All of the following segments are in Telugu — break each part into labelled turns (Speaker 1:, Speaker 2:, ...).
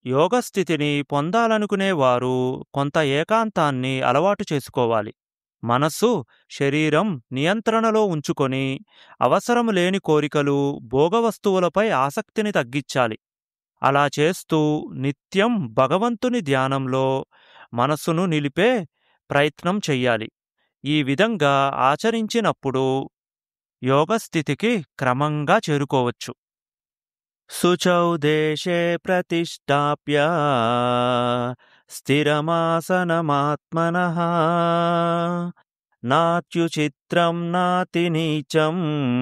Speaker 1: యోగస్థితిని పొందాలనుకునేవారు కొంత ఏకాంతాన్ని అలవాటు చేసుకోవాలి మనస్సు శరీరం నియంత్రణలో ఉంచుకొని అవసరం లేని కోరికలు భోగవస్తువులపై ఆసక్తిని తగ్గించాలి అలా చేస్తూ నిత్యం భగవంతుని ధ్యానంలో మనస్సును నిలిపే ప్రయత్నం చెయ్యాలి ఈ విధంగా ఆచరించినప్పుడు యోగస్థితికి క్రమంగా చేరుకోవచ్చు శుచౌ దేశే ప్రతిష్టాప్య స్థిరమాసనమాత్మన నాత్యుచిత్రం నాతి నీచం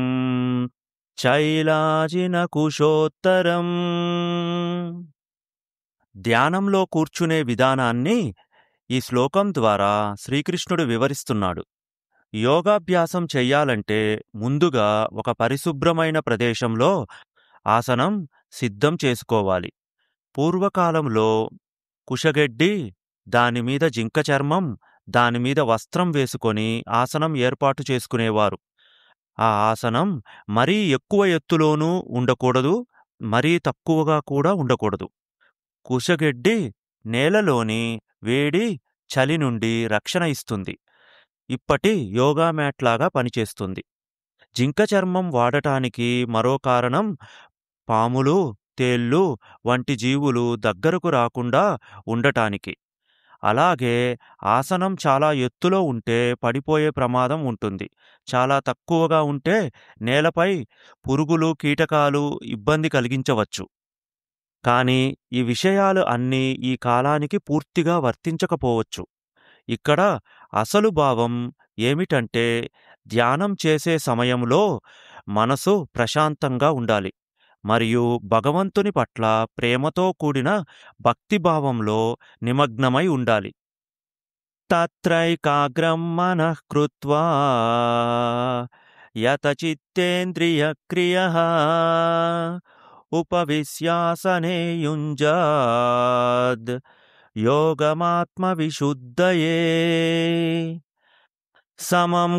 Speaker 1: చైలాజిన కుశోత్తరం ధ్యానంలో కూర్చునే విధానాన్ని ఈ శ్లోకం ద్వారా శ్రీకృష్ణుడు వివరిస్తున్నాడు యోగాభ్యాసం చెయ్యాలంటే ముందుగా ఒక పరిశుభ్రమైన ప్రదేశంలో ఆసనం సిద్ధం చేసుకోవాలి పూర్వకాలంలో కుషగెడ్డి దానిమీద జింక చర్మం దానిమీద వస్త్రం వేసుకొని ఆసనం ఏర్పాటు చేసుకునేవారు ఆ ఆసనం మరీ ఎక్కువ ఎత్తులోనూ ఉండకూడదు మరీ తక్కువగా కూడా ఉండకూడదు కుషగెడ్డి నేలలోని వేడి చలి నుండి రక్షణ ఇస్తుంది ఇప్పటి యోగా మ్యాట్లాగా పనిచేస్తుంది జింక చర్మం వాడటానికి మరో కారణం పాములు తేళ్ళు వంటి జీవులు దగ్గరకు రాకుండా ఉండటానికి అలాగే ఆసనం చాలా ఎత్తులో ఉంటే పడిపోయే ప్రమాదం ఉంటుంది చాలా తక్కువగా ఉంటే నేలపై పురుగులు కీటకాలు ఇబ్బంది కలిగించవచ్చు కానీ ఈ విషయాలు అన్నీ ఈ కాలానికి పూర్తిగా వర్తించకపోవచ్చు ఇక్కడ అసలు భావం ఏమిటంటే ధ్యానం చేసే సమయంలో మనసు ప్రశాంతంగా ఉండాలి మరియు భగవంతుని పట్ల ప్రేమతో కూడిన భక్తిభావంలో నిమగ్నమై ఉండాలి తత్రైకాగ్రం మనః కృత్వా యతచిత్తేంద్రియక్రియ ఉపవిశ్యాసనే యుంజాద్ యోగమాత్మవిశుద్ధయే సమం